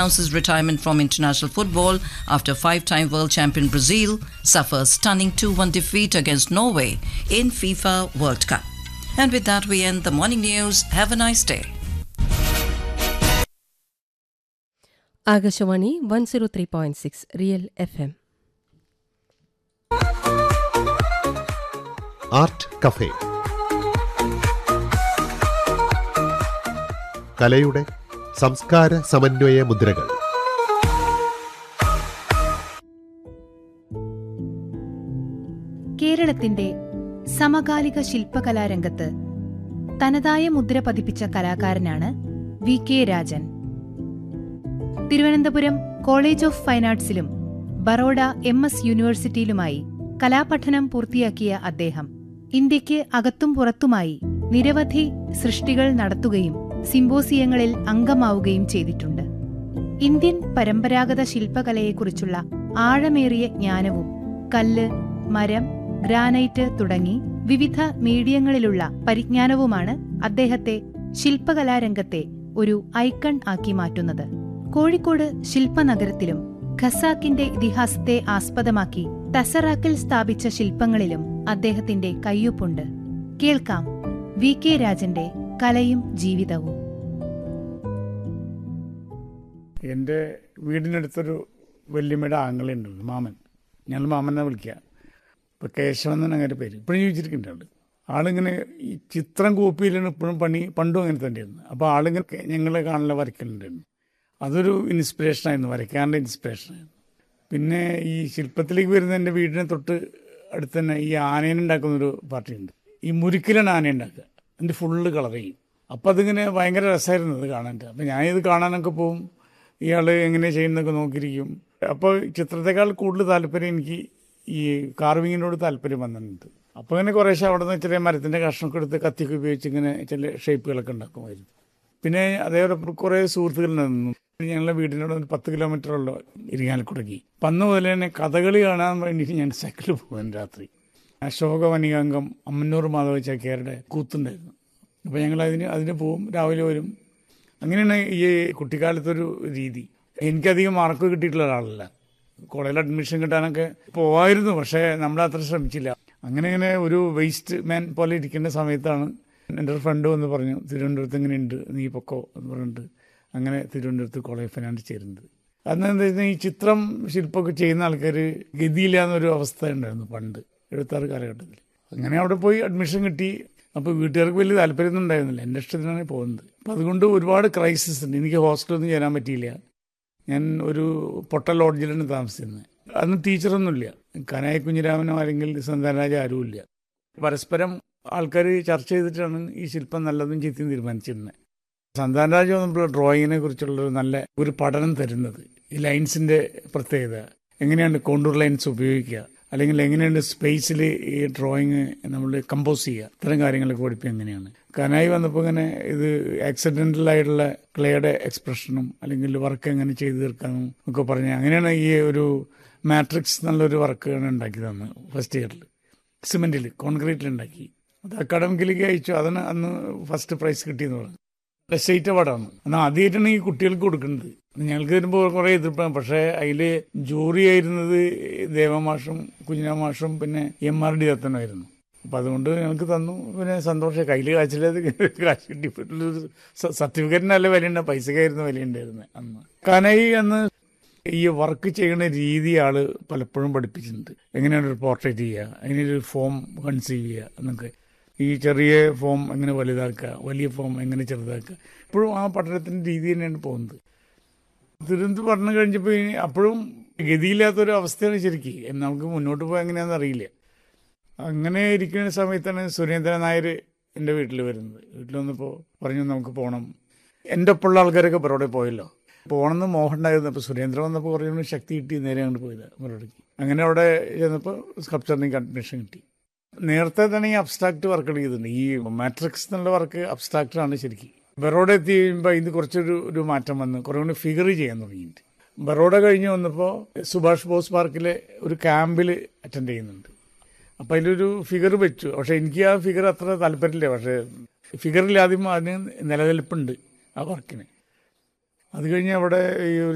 announces retirement from international football after five-time world champion Brazil suffers stunning 2-1 defeat against Norway in FIFA World Cup. And with that, we end the morning news. Have a nice day. Akashvani one zero three point six real F M art cafe കലയുടെ സംസ്കാര സമന്വയ മുദ്രകൾ കേരളത്തിന്റെ സമകാലിക ശില്പകലാരംഗത്ത് തനതായ മുദ്ര പതിപ്പിച്ച കലാകാരനാണ് V K Rajan Thiruvananthapuram college of fine ആർട്സിലും ബറോഡ എം എസ് യൂണിവേഴ്സിറ്റിയിലുമായി കലാപഠനം പൂർത്തിയാക്കിയ അദ്ദേഹം ഇന്ത്യക്ക് അകത്തും പുറത്തുമായി നിരവധി സൃഷ്ടികൾ നടത്തുകയും സിംബോസിയങ്ങളിൽ അംഗമാവുകയും ചെയ്തിട്ടുണ്ട് ഇന്ത്യൻ പരമ്പരാഗത ശില്പകലയെക്കുറിച്ചുള്ള ആഴമേറിയ ജ്ഞാനവും കല്ല് മരം ഗ്രാനൈറ്റ് തുടങ്ങി വിവിധ മീഡിയങ്ങളിലുള്ള പരിജ്ഞാനവുമാണ് അദ്ദേഹത്തെ ശില്പകലാരംഗത്തെ ഒരു ഐക്കൺ ആക്കി മാറ്റുന്നത് കോഴിക്കോട് ശില്പനഗരത്തിലും ഖസാക്കിന്റെ ഇതിഹാസത്തെ ആസ്പദമാക്കി തസറാക്കിൽ സ്ഥാപിച്ച ശില്പങ്ങളിലും അദ്ദേഹത്തിന്റെ കയ്യൊപ്പുണ്ട് കേൾക്കാം വി കെ രാജന്റെ കലയും ജീവിതവും എൻ്റെ വീടിനടുത്തൊരു വല്യമ്മയുടെ ആങ്ങളുണ്ട് മാമൻ ഞങ്ങൾ മാമനെ വിളിക്കുക ഇപ്പോൾ കേശവൻ എന്നാണ് അങ്ങനെ പേര് ഇപ്പോഴും ജീവിച്ചിരിക്കുന്നുണ്ട് ആളിങ്ങനെ ഈ ചിത്രം കോപ്പിയിലാണ് ഇപ്പോഴും പണി പണ്ടും അങ്ങനെ തന്നെയായിരുന്നു അപ്പോൾ ആളിങ്ങനെ ഞങ്ങളെ കാണാനുള്ള വരയ്ക്കലുണ്ടായിരുന്നു അതൊരു ഇൻസ്പിറേഷനായിരുന്നു വരയ്ക്കാനുള്ള ഇൻസ്പിറേഷനായിരുന്നു പിന്നെ ഈ ശില്പത്തിലേക്ക് വരുന്ന എൻ്റെ വീടിന് തൊട്ട് അടുത്ത് തന്നെ ഈ ആനേനെ ഉണ്ടാക്കുന്നൊരു പാർട്ടിയുണ്ട് ഈ മുരിക്കലാണ് ആന ഉണ്ടാക്കുക അതിൻ്റെ ഫുള്ള് കളർ ചെയ്യും അപ്പോൾ അതിങ്ങനെ ഭയങ്കര രസമായിരുന്നു അത് കാണാൻ അപ്പോൾ ഞാനിത് കാണാനൊക്കെ പോവും ഇയാൾ എങ്ങനെ ചെയ്യുന്നതൊക്കെ നോക്കിയിരിക്കും അപ്പോൾ ചിത്രത്തെക്കാൾ കൂടുതൽ താല്പര്യം എനിക്ക് ഈ കാർവിങ്ങിനോട് താല്പര്യം വന്നിട്ടുണ്ട് അപ്പോൾ ഇങ്ങനെ കുറേശ്ശെ അവിടെ നിന്ന് ചെറിയ മരത്തിൻ്റെ കഷ്ണമൊക്കെ എടുത്ത് കത്തിയൊക്കെ ഉപയോഗിച്ച് ഇങ്ങനെ ചില ഷേപ്പുകളൊക്കെ ഉണ്ടാക്കുമായിരുന്നു പിന്നെ അതേപോലെ കുറേ സുഹൃത്തുക്കൾ നിന്നു ഞങ്ങളുടെ വീടിനോട് ഒരു പത്ത് കിലോമീറ്ററുള്ള ഇരിങ്ങാലക്കുടക്കി അപ്പം അന്ന് മുതൽ തന്നെ കഥകളി കാണാൻ വേണ്ടിയിട്ട് ഞാൻ സൈക്കിളിൽ പോകും രാത്രി അശോക വനികാംഗം അമ്മന്നൂർ മാധവ ചാക്യാരുടെ കൂത്തുണ്ടായിരുന്നു അപ്പോൾ ഞങ്ങൾ അതിന് അതിന് പോവും രാവിലെ വരും അങ്ങനെയാണ് ഈ കുട്ടിക്കാലത്തൊരു രീതി എനിക്കധികം മാർക്ക് കിട്ടിയിട്ടുള്ള ഒരാളല്ല കോളേജിൽ അഡ്മിഷൻ കിട്ടാനൊക്കെ പോവായിരുന്നു പക്ഷേ നമ്മൾ അത്ര ശ്രമിച്ചില്ല അങ്ങനെ ഇങ്ങനെ ഒരു വേസ്റ്റ് മാൻ പോലെ ഇരിക്കുന്ന സമയത്താണ് എൻ്റെ ഒരു ഫ്രണ്ട് വന്ന് പറഞ്ഞു തിരുവനന്തപുരത്ത് ഇങ്ങനെ ഉണ്ട് നീ പൊക്കോ എന്ന് പറഞ്ഞിട്ട് അങ്ങനെ തിരുവനന്തപുരത്ത് കോളേജ് ഫൈനാൻസ് ചേരുന്നത് അന്ന് എന്താ വെച്ചാൽ ഈ ചിത്രം ശില്പമൊക്കെ ചെയ്യുന്ന ആൾക്കാർ ഗതിയില്ല എന്നൊരു അവസ്ഥ ഉണ്ടായിരുന്നു പണ്ട് എഴുപത്താറ് കാലഘട്ടത്തിൽ അങ്ങനെ അവിടെ പോയി അഡ്മിഷൻ കിട്ടി അപ്പോൾ വീട്ടുകാർക്ക് വലിയ താല്പര്യമൊന്നും ഉണ്ടായിരുന്നില്ല എൻ്റെ ഇഷ്ടത്തിനാണ് പോകുന്നത് അപ്പം അതുകൊണ്ട് ഒരുപാട് ക്രൈസിസ് ഉണ്ട് എനിക്ക് ഹോസ്റ്റലൊന്നും ചേരാൻ പറ്റിയില്ല ഞാൻ ഒരു പൊട്ട ലോഡ്ജിലാണ് താമസിക്കുന്നത് അന്ന് ടീച്ചറൊന്നുമില്ല കനായ കുഞ്ഞിരാമനോ അല്ലെങ്കിൽ സന്താനരാജ ആരുമില്ല പരസ്പരം ആൾക്കാർ ചർച്ച ചെയ്തിട്ടാണ് ഈ ശില്പം നല്ലതും ചീത്തയും തീരുമാനിച്ചിരുന്നത് സന്താനരാജ വന്നപ്പോൾ ഡ്രോയിങ്ങിനെ കുറിച്ചുള്ള ഒരു നല്ല ഒരു പഠനം തരുന്നത് ഈ ലൈൻസിൻ്റെ പ്രത്യേകത എങ്ങനെയാണ് കോണ്ടൂർ ലൈൻസ് ഉപയോഗിക്കുക അല്ലെങ്കിൽ എങ്ങനെയാണ് സ്പേസിൽ ഈ ഡ്രോയിങ് നമ്മൾ കമ്പോസ് ചെയ്യുക ഇത്തരം കാര്യങ്ങളൊക്കെ പഠിപ്പിക്കുക എങ്ങനെയാണ് കനായി വന്നപ്പോൾ ഇങ്ങനെ ഇത് ആക്സിഡൻ്റൽ ആയിട്ടുള്ള ക്ലേയുടെ എക്സ്പ്രഷനും അല്ലെങ്കിൽ വർക്ക് എങ്ങനെ ചെയ്തു തീർക്കാനും ഒക്കെ പറഞ്ഞ് അങ്ങനെയാണ് ഈ ഒരു മാട്രിക്സ് എന്നുള്ളൊരു വർക്കാണ് ഉണ്ടാക്കി തന്നത് ഫസ്റ്റ് ഇയറിൽ സിമെൻറ്റിൽ കോൺക്രീറ്റിൽ ഉണ്ടാക്കി അത് അക്കാഡമിക്കിലേക്ക് അയച്ചു അതിന് അന്ന് ഫസ്റ്റ് പ്രൈസ് കിട്ടിയെന്ന് പറഞ്ഞു സ്റ്റേറ്റ് അവാർഡാണ് എന്നാൽ ആദ്യമായിട്ടാണ് ഈ കുട്ടികൾക്ക് കൊടുക്കുന്നത് ഞങ്ങൾക്ക് വരുമ്പോൾ കുറേ എതിർപ്പാണ് പക്ഷേ അതിൽ ജൂറി ആയിരുന്നത് ദേവമാഷും കുഞ്ഞിനാമാഷും പിന്നെ എം ആർ ഡി ദത്തനായിരുന്നു അപ്പം അതുകൊണ്ട് ഞങ്ങൾക്ക് തന്നു പിന്നെ സന്തോഷം കയ്യിൽ കാശില്ലാതെ കാശ് കിട്ടി സർട്ടിഫിക്കറ്റിന് നല്ല വിലയുണ്ട് പൈസക്കായിരുന്നു വിലയുണ്ടായിരുന്നത് അന്ന് കനൈ അന്ന് ഈ വർക്ക് ചെയ്യുന്ന രീതി ആള് പലപ്പോഴും പഠിപ്പിച്ചിട്ടുണ്ട് എങ്ങനെയാണ് ഒരു പോർട്രേറ്റ് ചെയ്യുക അതിനൊരു ഫോം കൺസീവ് ചെയ്യുക എന്നൊക്കെ ഈ ചെറിയ ഫോം എങ്ങനെ വലുതാക്കുക വലിയ ഫോം എങ്ങനെ ചെറുതാക്കുക ഇപ്പോഴും ആ പഠനത്തിൻ്റെ രീതി തന്നെയാണ് പോകുന്നത് തിരുവനന്തപുരം പഠനം കഴിഞ്ഞപ്പോൾ ഇനി അപ്പോഴും ഗതിയില്ലാത്തൊരു അവസ്ഥയാണ് ശരിക്കും നമുക്ക് മുന്നോട്ട് പോകാൻ എങ്ങനെയാണെന്ന് അറിയില്ല അങ്ങനെ ഇരിക്കുന്ന സമയത്താണ് സുരേന്ദ്രൻ നായർ എൻ്റെ വീട്ടിൽ വരുന്നത് വീട്ടിൽ വന്നപ്പോൾ പറഞ്ഞു നമുക്ക് പോകണം എൻ്റെ ഒപ്പമുള്ള ആൾക്കാരൊക്കെ പുറകെ പോയല്ലോ പോകണമെന്ന് മോഹൻ ഉണ്ടായിരുന്നു അപ്പോൾ സുരേന്ദ്രൻ വന്നപ്പോൾ കുറേ ശക്തി കിട്ടി നേരെ അങ്ങോട്ട് പോയത് പുറത്തേക്ക് അങ്ങനെ അവിടെ ചെന്നപ്പോൾ സ്കൾപ്ചറിന് അഡ്മിഷൻ കിട്ടി നേരത്തെ തന്നെ ഈ അബ്സ്ട്രാക്ട് വർക്കുകൾ ചെയ്തിട്ടുണ്ട് ഈ മാട്രിക്സ് എന്നുള്ള വർക്ക് അബ്സ്ട്രാക്റ്റ് ആണ് ശരിക്കും ബറോഡ എത്തി കഴിയുമ്പോൾ ഇതിന് കുറച്ചൊരു ഒരു മാറ്റം വന്ന് കുറേ കൂടി ഫിഗർ ചെയ്യാൻ തുടങ്ങിയിട്ട് ബറോഡ കഴിഞ്ഞ് വന്നപ്പോൾ സുഭാഷ് ബോസ് പാർക്കിലെ ഒരു ക്യാമ്പിൽ അറ്റൻഡ് ചെയ്യുന്നുണ്ട് അപ്പം അതിലൊരു ഫിഗർ വെച്ചു പക്ഷേ എനിക്ക് ആ ഫിഗർ അത്ര താല്പര്യമില്ല പക്ഷേ ഫിഗറിൽ ആദ്യം അതിന് നിലനിൽപ്പുണ്ട് ആ വർക്കിന് അത് കഴിഞ്ഞ് അവിടെ ഈ ഒരു